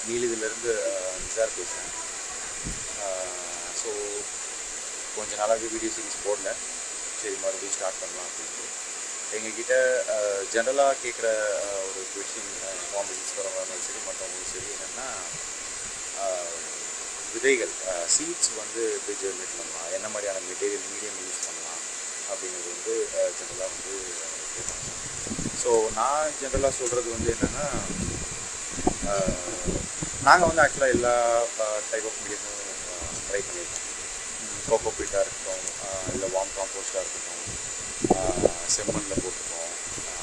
நீலிதிலேருந்து நிசார் பேசுகிறேன் ஸோ கொஞ்ச நாளாகவே வீடியோ சீரிஸ் போடல சரி மறுபடியும் ஸ்டார்ட் பண்ணலாம் அப்படின்ட்டு எங்ககிட்ட ஜென்ரலாக கேட்குற ஒரு கொஷின் காம்படிஷன்ஸ் வரவங்களும் சரி மற்றவங்களும் சரி என்னென்னா விதைகள் சீட்ஸ் வந்து எப்படி ஜெர்மினேட் பண்ணலாம் என்ன மாதிரியான மெட்டீரியல் மீடியம் யூஸ் பண்ணலாம் அப்படிங்கிறது வந்து ஜென்ரலாக வந்து கேட்பாங்க ஸோ நான் ஜென்ரலாக சொல்கிறது வந்து என்னென்னா நாங்கள் வந்து ஆக்சுவலாக எல்லா டைப் ஆஃப் மீடியமும் ட்ரை பண்ணியிருக்கோம் கோகோ பீட்டாக இருக்கட்டும் இல்லை வார்ம் காம்போஸ்டாக இருக்கட்டும் செம்மண்ணில் போட்டிருக்கோம்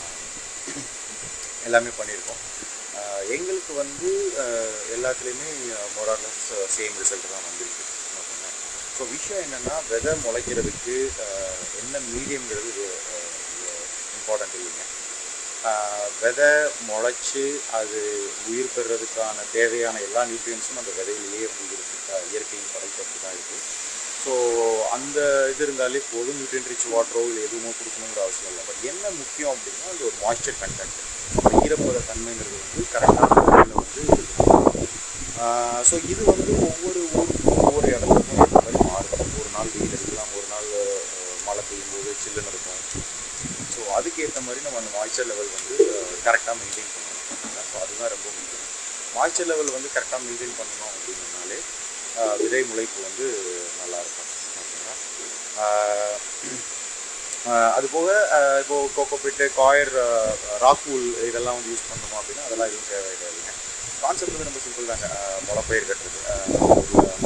எல்லாமே பண்ணியிருக்கோம் எங்களுக்கு வந்து எல்லாத்துலேயுமே மொராலஸ் சேம் ரிசல்ட் தான் வந்திருக்கு ஓகேங்களா ஸோ விஷயம் என்னென்னா விதை முளைக்கிறதுக்கு என்ன மீடியம்ங்கிறது இம்பார்ட்டண்ட் இல்லைங்க விதை முளைச்சி அது உயிர் பெறுறதுக்கான தேவையான எல்லா நியூட்ரியன்ஸும் அந்த விதையிலேயே வந்து இருக்குது இயற்கையின் படைப்பட்டு தான் இருக்குது ஸோ அந்த இது இருந்தாலே போதும் நியூட்ரியன் ரிச் வாட்டரோ இல்லை எதுவுமோ கொடுக்கணுங்கிற அவசியம் இல்லை பட் என்ன முக்கியம் அப்படின்னா அது ஒரு மாய்ஸ்சர் கண்டென்ட் ஈரப்பத தன்மைங்கிறது வந்து கரெக்டான முறையில் வந்து ஸோ இது வந்து ஒவ்வொரு ஊருக்கும் ஒவ்வொரு இடத்துக்கும் ஏற்ற மாதிரி மாறும் ஒரு நாள் வெயில் இருக்கலாம் ஒரு நாள் மழை பெய்யும் போது சில்லுன்னு இருக்கும் ஸோ அதுக்கேற்ற மாதிரி நம்ம அந்த மாய்ச்சர் லெவல் வந்து கரெக்டாக மெயின்டைன் பண்ணணும் ஸோ அதுதான் ரொம்ப முக்கியம் மாய்ச்சர் லெவல் வந்து கரெக்டாக மெயின்டைன் பண்ணணும் அப்படின்னாலே விதை முளைப்பு வந்து நல்லாயிருக்கும் ஓகேங்களா அது போக இப்போது கோகோபிட்டு காயர் ராக்கூல் இதெல்லாம் வந்து யூஸ் பண்ணணுமா அப்படின்னா அதெல்லாம் எதுவும் தேவை கிடையாதுங்க கான்செப்ட் வந்து ரொம்ப சிம்பிள் தாங்க முளைப்பயிர் கட்டுறது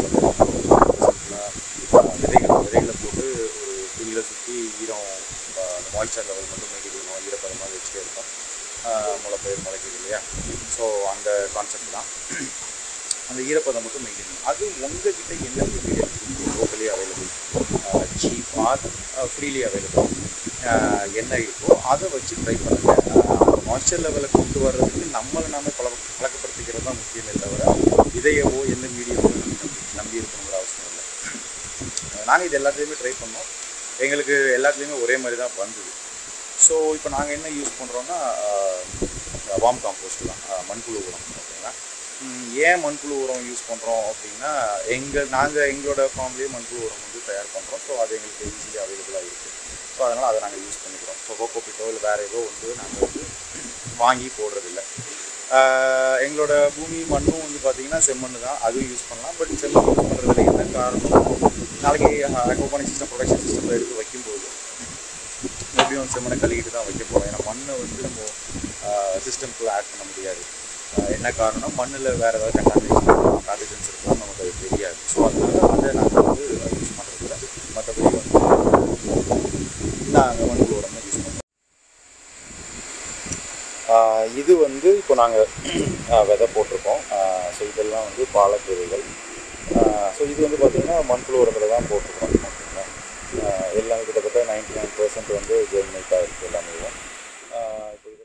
விதைகள் விதைகளை போட்டு ஒரு துணியில் சுற்றி ஈரம் அந்த மாய்ச்சர் லெவல் மட்டும் மெயின்டைன் ஈரப்பதமாக வச்சுட்டே இருக்கும் முளைப்பயிர் முளைக்குது இல்லையா ஸோ அந்த கான்செப்ட் தான் அந்த ஈரப்பதம் மட்டும் மெயின்டைன் பண்ணும் அது உங்ககிட்ட என்ன material locally available cheap or freely available என்ன இருக்கோ அதை வச்சு ட்ரை பண்ணுங்கள் அந்த மாய்ச்சர் லெவலை கொண்டு வர்றதுக்கு நம்மளை நாம பழ பழக்கப்படுத்திக்கிறது தான் முக்கியமே தவிர இதையவோ எந்த மீடியமோ நம்பி இருக்கணுங்கிற அவசியம் இல்லை நாங்கள் இது எல்லாத்துலேயுமே ட்ரை பண்ணோம் எங்களுக்கு எல்லாத்துலேயுமே ஒரே மாதிரி தான் வந்தது ஸோ இப்போ நாங்கள் என்ன யூஸ் பண்ணுறோன்னா வார்ம் காம்போஸ்ட் தான் மண்புழு உரம் ஓகேங்களா ஏன் மண்புழு உரம் யூஸ் பண்ணுறோம் அப்படின்னா எங்கள் நாங்கள் எங்களோட ஃபார்ம்லேயே மண்புழு உரம் வந்து தயார் பண்ணுறோம் ஸோ அது எங்களுக்கு ஈஸியாக அவைலபிளாக இருக்குது ஸோ அதனால் அதை நாங்கள் யூஸ் பண்ணிக்கிறோம் ஸோ கோகோபிட்டோ இல்லை வேறு ஏதோ வந்து நாங்கள் வந்து வாங்கி போடுறதில்ல எங்களோட பூமி மண்ணும் வந்து பார்த்திங்கன்னா செம்மண் தான் அதுவும் யூஸ் பண்ணலாம் பட் செம்மண் யூஸ் பண்ணுறதுல என்ன காரணம் நாளைக்கு அக்வாபானிக் சிஸ்டம் ப்ரொடக்ஷன் சிஸ்டமில் எடுத்து வைக்கும்போது எப்படியும் செம்மனை கழுகிட்டு தான் வைக்க போகிறோம் ஏன்னா மண்ணை வந்து நம்ம சிஸ்டம்குள்ளே ஆட் பண்ண முடியாது என்ன காரணம் மண்ணில் வேறு ஏதாவது கண்டாமினேஷன் பேத்தஜன்ஸ் இருக்கலாம் நமக்கு அது தெரியாது ஸோ அதனால அதை நாங்கள் வந்து யூஸ் பண்ணுறதில்ல மற்றபடி வந்து நாங்கள் மண்புழு உரம் தான் யூஸ் பண்ணுறோம் இது வந்து இப்போ நாங்கள் விதை போட்டிருக்கோம் ஸோ இதெல்லாம் வந்து பாலக்கீரைகள் ஸோ இது வந்து பார்த்திங்கன்னா மண்புழு உரத்தில் தான் போட்டிருக்கோம் ஓகேங்களா எல்லாமே கிட்டத்தட்ட நைன்டி நைன் பர்சன்ட் வந்து ஜெர்மினேட் ஆகிருக்கு எல்லாமே இப்போ இது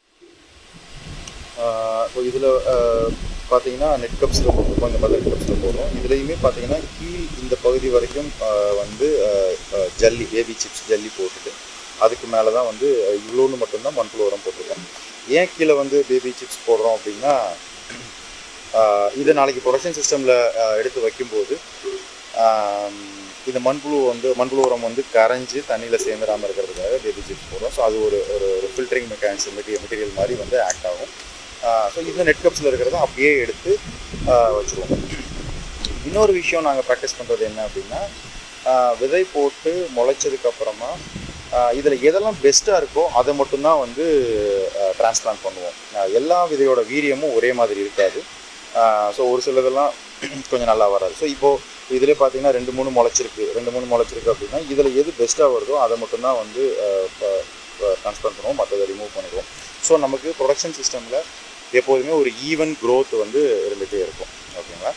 இப்போ இதில் பார்த்தீங்கன்னா நெட் கப்ஸில் போட்டிருக்கோம் இந்த மாதிரி நெட் கப்ஸில் போடுறோம் இதுலேயுமே பார்த்தீங்கன்னா கீழ் இந்த பகுதி வரைக்கும் வந்து ஜல்லி பேபி சிப்ஸ் ஜல்லி போட்டுட்டு அதுக்கு மேலே தான் வந்து இவ்வளோன்னு மட்டும்தான் மண்புழு உரம் போட்டிருக்கோம் ஏன் கீழே வந்து பேபி சிப்ஸ் போடுறோம் அப்படின்னா இதை நாளைக்கு ப்ரொடக்ஷன் சிஸ்டமில் எடுத்து வைக்கும்போது இந்த மண்புழு வந்து மண்புழு உரம் வந்து கரைஞ்சி தண்ணியில் சேர்ந்துடாமல் இருக்கிறதுக்காக பேபி சிப்ஸ் போடுறோம் ஸோ அது ஒரு ஒரு ஒரு ஃபில்டரிங் மெக்கானிசம் மெட்டீரியல் மெட்டீரியல் மாதிரி வந்து ஆக்ட் ஆகும் ஸோ இந்த நெட் கப்ஸில் இருக்கிறத அப்படியே எடுத்து வச்சுருவோம் இன்னொரு விஷயம் நாங்கள் ப்ராக்டிஸ் பண்ணுறது என்ன அப்படின்னா விதை போட்டு முளைச்சதுக்கப்புறமா இதில் எதெல்லாம் பெஸ்ட்டாக இருக்கோ அதை மட்டும்தான் வந்து டிரான்ஸ்பிளான்ட் பண்ணுவோம் எல்லா விதையோட வீரியமும் ஒரே மாதிரி இருக்காது ஸோ ஒரு சிலதெல்லாம் கொஞ்சம் நல்லா வராது ஸோ இப்போது இதில் பார்த்தீங்கன்னா ரெண்டு மூணு முளைச்சிருக்கு ரெண்டு மூணு முளைச்சிருக்கு அப்படின்னா இதில் எது பெஸ்ட்டாக வருதோ அதை மட்டும்தான் வந்து டிரான்ஸ்பிளான்ட் பண்ணுவோம் மற்றதை ரிமூவ் பண்ணிடுவோம் ஸோ நமக்கு ப்ரொடக்ஷன் சிஸ்டமில் எப்போதுமே ஒரு ஈவன் க்ரோத் வந்து இருந்துகிட்டே இருக்கும் ஓகேங்களா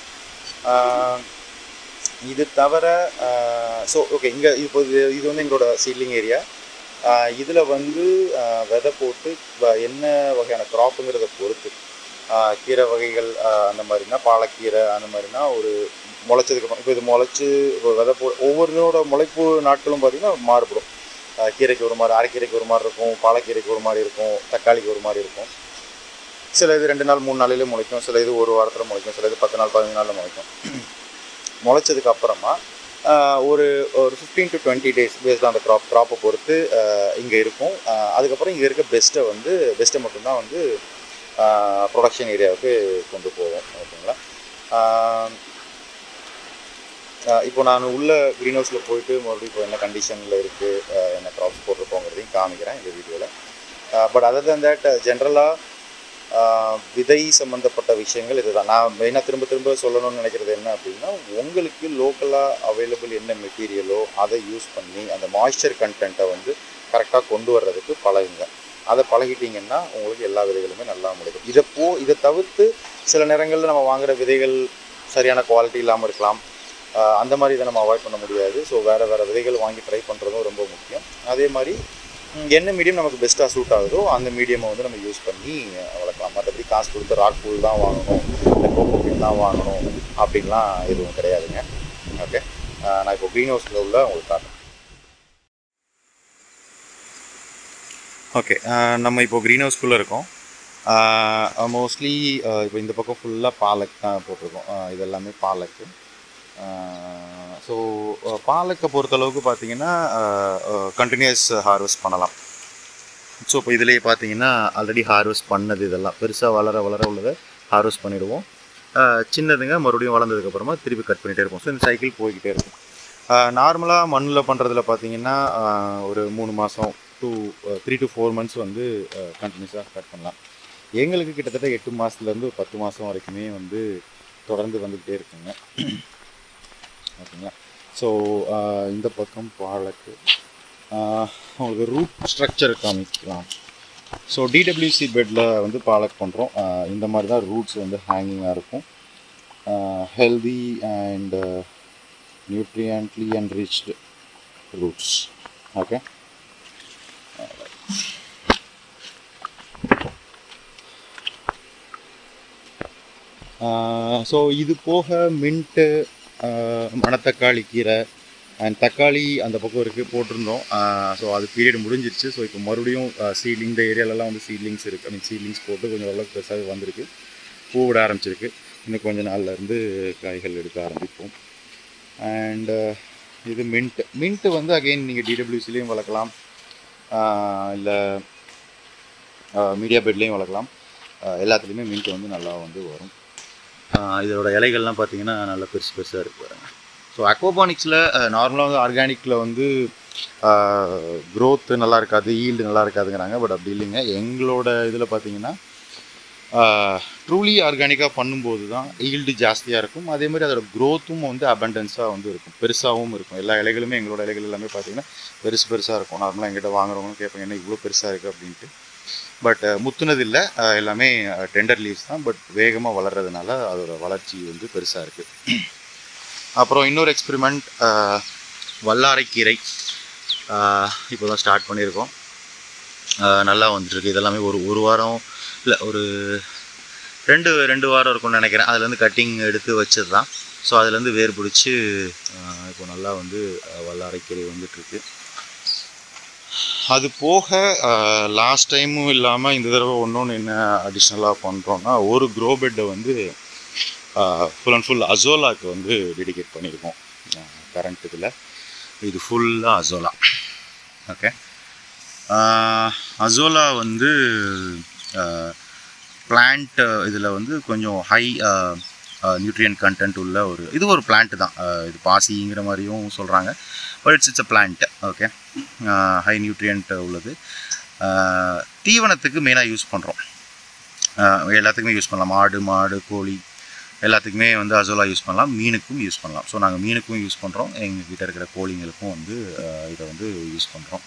இது தவிர ஸோ ஓகே இங்கே இப்போ இது இது வந்து எங்களோட சீட்லிங் ஏரியா இதில் வந்து விதை போட்டு என்ன வகையான க்ராப்புங்கிறத பொறுத்து கீரை வகைகள் அந்த மாதிரினா பாலக்கீரை அந்த மாதிரினா ஒரு முளைச்சதுக்கப்புறம் இப்போ இது முளைச்சி இப்போ விதை போ ஒவ்வொருனோட முளைப்பு நாட்களும் பார்த்திங்கன்னா மாறுபடும் கீரைக்கு ஒரு மாதிரி அரைக்கீரைக்கு ஒரு மாதிரி இருக்கும் பாலக்கீரைக்கு ஒரு மாதிரி இருக்கும் தக்காளிக்கு ஒரு மாதிரி இருக்கும் சில இது ரெண்டு நாள் மூணு நாளிலே முளைக்கும் சில இது ஒரு வாரத்தில் முளைக்கும் சில இது பத்து நாள் பதினஞ்சு நாளில் முளைக்கும் முளைச்சதுக்கு அப்புறமா ஆஹ், ஒரு ஒரு fifteen to twenty days based அந்த க்ராப் க்ராப்பை பொறுத்து இங்கே இருக்கும் ஆஹ், அதுக்கப்புறம் இங்கே இருக்க பெஸ்ட்டை வந்து பெஸ்ட்டை மட்டும்தான் வந்து ப்ரொடக்ஷன் ஏரியாவுக்கு கொண்டு போவோம் ஓகேங்களா ஆஹ், ஆஹ், இப்போ நான் உள்ள க்ரீன் ஹவுஸில் போயிட்டு மறுபடியும் இப்போ என்ன கண்டிஷனில் இருக்குது என்ன க்ராப்ஸ் போட்டிருக்கோங்கிறதையும் காமிக்கிறேன் இந்த வீடியோவில் பட் அதர் than தட் ஜென்ரலாக விதை சம்மந்தப்பட்ட விஷயங்கள் இதுதான் நான் மெயினாக திரும்ப திரும்ப சொல்லணும்னு நினைக்கிறது என்ன அப்படின்னா உங்களுக்கு லோக்கலாக அவைலபிள் என்ன மெட்டீரியலோ அதை யூஸ் பண்ணி அந்த மாய்ஸ்சர் கண்டென்ட்டை வந்து கரெக்டாக கொண்டு வர்றதுக்கு பழகுங்க அதை பழகிட்டீங்கன்னா உங்களுக்கு எல்லா விதைகளுமே நல்லா முடியும் இதை போ இதை தவிர்த்து சில நேரங்களில் நம்ம வாங்குற விதைகள் சரியான குவாலிட்டி இல்லாமல் இருக்கலாம் ஆஹ் அந்த மாதிரி இதை நம்ம அவாய்ட் பண்ண முடியாது ஸோ வேறு வேறு விதைகள் வாங்கி ட்ரை பண்ணுறதும் ரொம்ப முக்கியம் அதே மாதிரி ம், என்ன மீடியம் நமக்கு பெஸ்ட்டாக சூட் ஆகுதோ அந்த மீடியமை வந்து நம்ம யூஸ் பண்ணி வளர்க்கலாம் மற்றபடி காசு கொடுத்து ராக் பூல் தான் வாங்கணும் இல்லை கோகோபின் தான் வாங்கணும் அப்படின்லாம் எதுவும் கிடையாதுங்க ஓகே நான் இப்போ க்ரீன் ஹவுஸில் உள்ள உங்களுக்கு காட்டுறேன் ஓகே நம்ம இப்போ க்ரீன் ஹவுஸ்குள்ளே இருக்கோம் மோஸ்ட்லி இப்போ இந்த பக்கம் ஃபுல்லாக பாலக் தான் போட்டிருக்கோம் ஆஹ் இது எல்லாமே பாலக்கு ஸோ பாலக்கை பொறுத்தளவுக்கு பார்த்தீங்கன்னா கண்டினியூஸ் ஹார்வெஸ்ட் பண்ணலாம் ஸோ இப்போ இதுலேயே பார்த்தீங்கன்னா ஆல்ரெடி ஹார்வெஸ்ட் பண்ணது இதெல்லாம் பெருசாக வளர வளர உள்ளதை ஹார்வெஸ்ட் பண்ணிடுவோம் ஆஹ் சின்னதுங்க மறுபடியும் வளர்ந்ததுக்கப்புறமா திருப்பி கட் பண்ணிகிட்டே இருப்போம் ஸோ இந்த சைக்கிள் போய்கிட்டே இருக்கும் நார்மலாக மண்ணில் பண்ணுறதுல பார்த்தீங்கன்னா ஆஹ் ஒரு மூணு மாதம் two three to four months வந்து கண்டினியூஸாக கட் பண்ணலாம் எங்களுக்கு கிட்டத்தட்ட எட்டு மாதத்துலேருந்து பத்து மாதம் வரைக்குமே வந்து தொடர்ந்து வந்துக்கிட்டே இருக்குங்க ஓகேங்களா ஸோ இந்த பக்கம் பாலக்கு ஆஹ் உங்களுக்கு ரூட் ஸ்ட்ரக்சர் காமிக்கலாம் ஸோ டிடபிள்யூசி பெட்டில் வந்து பாலக் பண்ணுறோம் இந்த மாதிரி தான் ரூட்ஸ் வந்து ஹேங்கிங்காக இருக்கும் healthy and nutriently and riched roots okay so இது போக மின்ட்டு மணத்தக்காளி கீரை அண்ட் தக்காளி அந்த பக்கம் இருக்குது போட்டிருந்தோம் ஸோ அது பீரியட் முடிஞ்சிருச்சு ஸோ இப்போ மறுபடியும் சீட்லிங் இந்த ஏரியாலலாம் வந்து சீட்லிங்ஸ் இருக்குது ஐ மீன் சீட்லிங்ஸ் போட்டு கொஞ்சம் ஓரளவுக்கு பெருசாக வந்திருக்கு பூ விட ஆரம்பிச்சிருக்கு இன்னும் கொஞ்ச நாள்ல இருந்து காய்கள் எடுக்க ஆரம்பிப்போம் அண்டு இது மின்ட் மின்ட்டு வந்து அகெயின் நீங்கள் டிடபிள்யூசிலையும் வளர்க்கலாம் இல்லை மீடியா பெட்லேயும் வளர்க்கலாம் ஆஹ் எல்லாத்துலேயுமே மின்ட் வந்து நல்லா வந்து வரும் ஆஹ் இதோட இலைகள்லாம் பார்த்தீங்கன்னா நல்லா பெருசு பெருசாக இருக்கு பாருங்க ஸோ அக்வாபானிக்ஸில் நார்மலாக வந்து ஆர்கானிக்கில் வந்து க்ரோத் நல்லா இருக்காது ஈல்டு நல்லா இருக்காதுங்கிறாங்க பட் அப்படி இல்லைங்க எங்களோட இதில் பார்த்தீங்கன்னா ட்ரூலி ஆர்கானிக்காக பண்ணும்போது தான் ஈல்டு ஜாஸ்தியாக இருக்கும் அதே மாதிரி அதோட க்ரோத்தும் வந்து அபண்டன்ஸாக வந்து இருக்கும் பெருசாகவும் இருக்கும் எல்லா இலைகளுமே எங்களோட இலைகள் எல்லாமே பார்த்தீங்கன்னா பெருசு பெருசாக இருக்கும் நார்மலாக எங்கிட்ட வாங்குறவங்க கேட்பாங்க என்ன இவ்வளோ பெருசாக இருக்குது அப்படின்ட்டு பட் முத்துனது இல்லை அஹ் எல்லாமே டெண்டர் லீவ்ஸ் தான் பட் வேகமாக வளர்றதுனால அதோட வளர்ச்சி வந்து பெருசாக இருக்குது அப்புறம் இன்னொரு எக்ஸ்பெரிமெண்ட் வல்லாரைக்கீரை இப்போ தான் ஸ்டார்ட் பண்ணியிருக்கோம் அஹ் நல்லா வந்துட்டுருக்கு இதெல்லாமே ஒரு ஒரு வாரம் இல்லை ஒரு ரெண்டு ரெண்டு வாரம் இருக்கும்னு நினைக்கிறேன் அதுலேருந்து கட்டிங் எடுத்து வச்சது தான் ஸோ அதுலேருந்து வேர் பிடிச்சி அஹ் இப்போ நல்லா வந்து அஹ் வல்லாரைக்கீரை வந்துட்டுருக்கு அது போக லாஸ்ட் டைமும் இல்லாமல் இந்த தடவை ஒன்றொன்று என்ன அடிஷ்னலாக பண்ணுறோன்னா ஒரு க்ரோ பெட்டை வந்து ஃபுல் அண்ட் ஃபுல் அசோலாக்கு வந்து டெடிகேட் பண்ணியிருக்கோம் கரண்ட் இதில் இது ஃபுல்லாக அசோலா ஓகே அசோலா வந்து பிளான்ட் இதில் வந்து கொஞ்சம் ஹை நியூட்ரியன் கண்டென்ட் உள்ள ஒரு இது ஒரு பிளான்ட் தான் அஹ் இது பாசிங்கிற மாதிரியும் சொல்கிறாங்க but it's it's a plant okay high nutrient உள்ளது அஹ் தீவனத்துக்கு மெயினாக யூஸ் பண்ணுறோம் எல்லாத்துக்குமே யூஸ் பண்ணலாம் ஆடு மாடு கோழி எல்லாத்துக்குமே வந்து அசோலா யூஸ் பண்ணலாம் மீனுக்கும் யூஸ் பண்ணலாம் ஸோ நாங்கள் மீனுக்கும் யூஸ் பண்ணுறோம் எங்கள் கிட்ட இருக்கிற கோழிங்களுக்கும் வந்து அஹ் இதை வந்து யூஸ் பண்ணுறோம்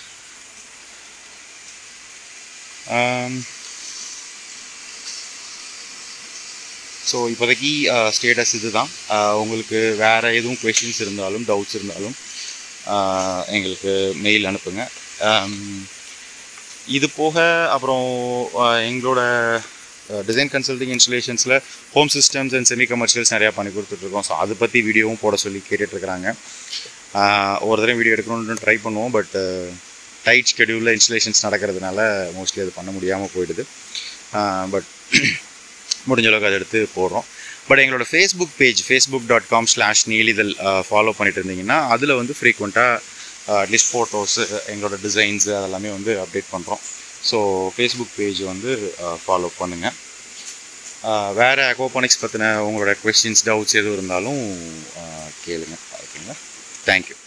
ஸோ இப்போதைக்கு ஸ்டேட்டஸ் இது தான் உங்களுக்கு வேறு எதுவும் கொஷின்ஸ் இருந்தாலும் டவுட்ஸ் இருந்தாலும் ஆஹ் எங்களுக்கு மெயில் அனுப்புங்க ஆம், இது போக அப்புறம் ஆஹ் எங்களோட டிசைன் கன்சல்டிங் இன்ஸ்டலேஷன்ஸில் home systems and semi commercials நிறையா பண்ணி கொடுத்துட்ருக்கோம் ஸோ அதை பற்றி வீடியோவும் போட சொல்லி கேட்டுட்ருக்குறாங்க ஒரு தடவை வீடியோ எடுக்கணும்னு ட்ரை பண்ணுவோம் பட் டைட் ஸ்கெடியூலில் இன்ஸ்டலேஷன்ஸ் நடக்கிறதுனால மோஸ்ட்லி அது பண்ண முடியாமல் போயிடுது பட் முடிஞ்ச அளவுக்கு அதை எடுத்து போடுறோம் பட் எங்களோட Facebook page Facebook dot com slash நீலிதல் ஃபாலோ பண்ணிட்டு இருந்தீங்கன்னா அதில் வந்து ஃப்ரீக்வெண்ட்டாக அட்லீஸ்ட் ஃபோட்டோஸு எங்களோட டிசைன்ஸு அதெல்லாமே வந்து அப்டேட் பண்ணுறோம் ஸோ ஃபேஸ்புக் பேஜ் வந்து ஃபாலோ பண்ணுங்கள் வேறு அக்வாபானிக்ஸ் பற்றின உங்களோட கொஸ்டின்ஸ் டவுட்ஸ் எதுவும் இருந்தாலும் அஹ், கேளுங்க ஓகேங்களா தேங்க்யூ